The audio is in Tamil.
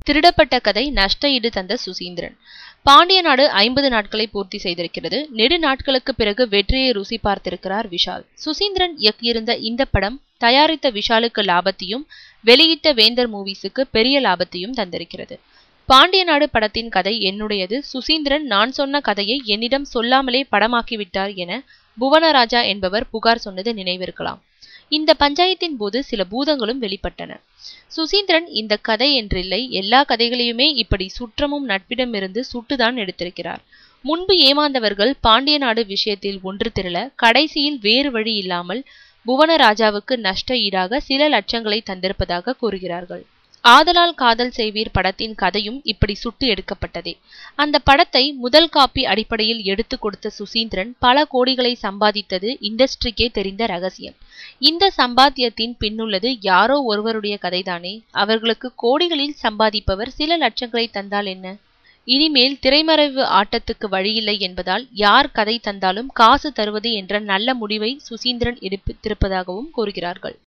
திருடப்பட்ட கதை நஷ்ட ஈடு தந்த சுசீந்திரன் பாண்டிய நாடு ஐம்பது நாட்களை பூர்த்தி செய்திருக்கிறது நெடு நாட்களுக்கு பிறகு வெற்றியை ருசி பார்த்திருக்கிறார் விஷால் சுசீந்திரன் இயக்கியிருந்த இந்த படம் தயாரித்த விஷாலுக்கு லாபத்தையும் வெளியிட்ட வேந்தர் மூவிஸுக்கு பெரிய லாபத்தையும் தந்திருக்கிறது பாண்டிய நாடு படத்தின் கதை என்னுடையது சுசீந்திரன் நான் சொன்ன கதையை என்னிடம் சொல்லாமலே படமாக்கிவிட்டார் என புவனராஜா என்பவர் புகார் சொன்னது நினைவிருக்கலாம் இந்த பஞ்சாயத்தின் போது சில பூதங்களும் வெளிப்பட்டன சுசீந்திரன் இந்த கதை என்றில்லை எல்லா கதைகளையுமே இப்படி சுற்றமும் நட்பிடமிருந்து சுட்டுதான் எடுத்திருக்கிறார் முன்பு ஏமாந்தவர்கள் பாண்டிய நாடு விஷயத்தில் ஒன்று திரள கடைசியில் வேறு வழி இல்லாமல் புவனராஜாவுக்கு நஷ்ட ஈடாக சில லட்சங்களை தந்திருப்பதாக கூறுகிறார்கள் ஆதலால் காதல் செய்வீர் படத்தின் கதையும் இப்படி சுட்டு எடுக்கப்பட்டதே அந்த படத்தை முதல் காப்பி அடிப்படையில் எடுத்து கொடுத்த சுசீந்திரன் பல கோடிகளை சம்பாதித்தது இண்டஸ்ட்ரிக்கே தெரிந்த ரகசியம் இந்த சம்பாத்தியத்தின் பின்னுள்ளது யாரோ ஒருவருடைய கதைதானே அவர்களுக்கு கோடிகளில் சம்பாதிப்பவர் சில லட்சங்களை தந்தால் என்ன இனிமேல் திரைமறைவு ஆட்டத்துக்கு வழியில்லை என்பதால் யார் கதை தந்தாலும் காசு தருவது என்ற நல்ல முடிவை சுசீந்திரன் எடுப்பித்திருப்பதாகவும் கூறுகிறார்கள்